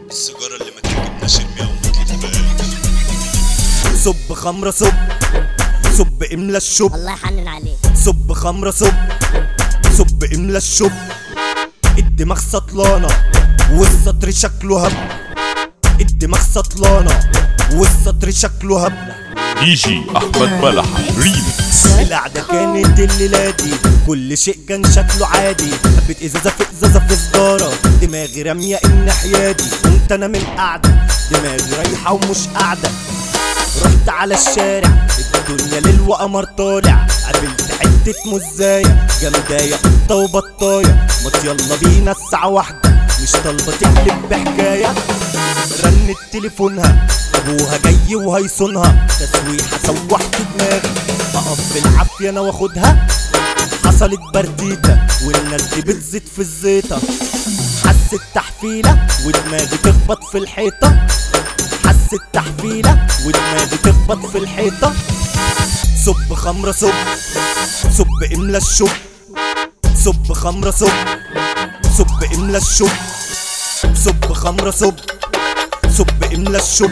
السيجارة اللي ما تعجبناش ارميها وما تلفهاش صب خمرة صب صب املى الشب الله يحنن عليه صب خمرة صب صب املى الشب الدماغ سطلانة والسطر شكله هب الدماغ سطلانة والسطر شكله هب دي جي احمد بلح ريمكس القعدة كانت الليلة دي كل شيء كان شكله عادي حبة ازازة في ازازة في سجارة دماغي رامية الناحية دي قمت انا من القعدة دماغي رايحة ومش قاعدة رحت على الشارع الدنيا ليل وقمر طالع قابلت حتة مزاية جمداية قطة وبطاية ما يلا بينا الساعة واحدة مش طالبة تقلب بحكاية رنت تليفونها ابوها جاي وهيصونها تسويحة سوحت دماغي اقف بالعافية انا واخدها حصلت برديتة والناس دي بتزيد في الزيطة حست تحفيلة ودماغي تخبط في الحيطة حست تحفيلة ودماغي تخبط في الحيطة صب خمرة صب صب املى الشب صب خمرة صب صب املى الشب صب خمرة صب صب املى الشب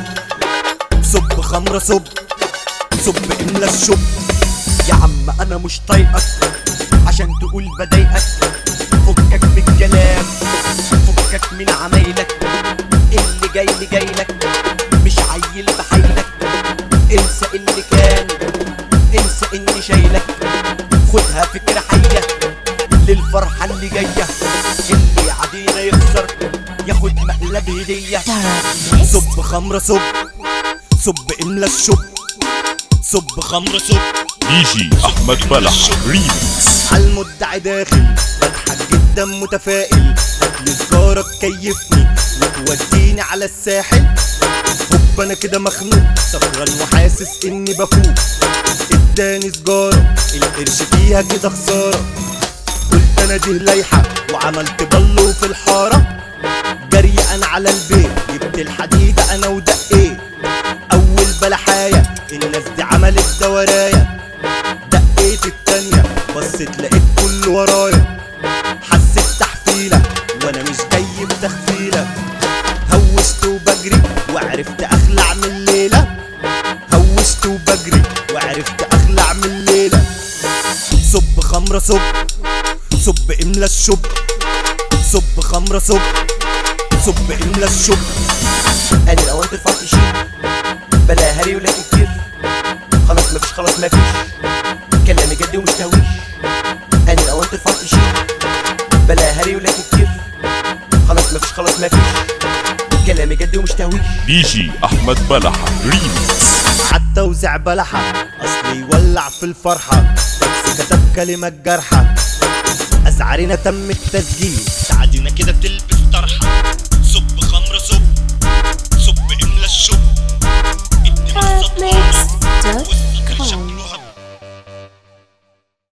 صب خمرة صب صب املى الشب يا عم انا مش طايقك عشان تقول بضايقك فكك من الكلام فكك من عمايلك اللي جاي لي جاي لك مش عيل بحيلك انسى اللي كان انسى اني شايلك خدها فكرة حية للفرحة اللي جاية اللي عدينا يخسر ياخد مقلب هدية صب خمرة صب صب املى الشب صب خمرة صب دي جي احمد بلح ريمكس عالمدعي داخل بضحك جدا متفائل هاتلي سجارة تكيفني وتوديني على الساحل هوب انا كده مخنوق سكران وحاسس اني بفوق اداني سجارة القرش فيها كده خسارة قلت انا دي لايحة وعملت بلو في الحارة جري انا على البيت جبت الحديدة انا ودقيت اول بلحاية الناس دي عملت دورايا دقيت التانية بصيت لقيت كل ورايا حسيت تحفيلة وانا مش جاي بتخفيلة هوشت وبجري وعرفت اخلع من الليلة هوشت وبجري وعرفت اخلع من الليلة صب خمرة صب صب املى الشب صب خمرة صب صب املى الشب انا لو انت تفضل شيء بلا هري ولا كتير خلاص مفيش خلاص مفيش كلامي جد ومش تهويش انا لو انت تفضل شيء بلا هري ولا كتير خلاص مفيش خلاص مفيش كلامي جد ومش تهويش دي جي احمد بلح ريمكس حتى وزع بلحة اصلي يولع في الفرحة بس كتب كلمة جارحة ازعارنا تم التسجيل سعدنا كده تلبس طرحة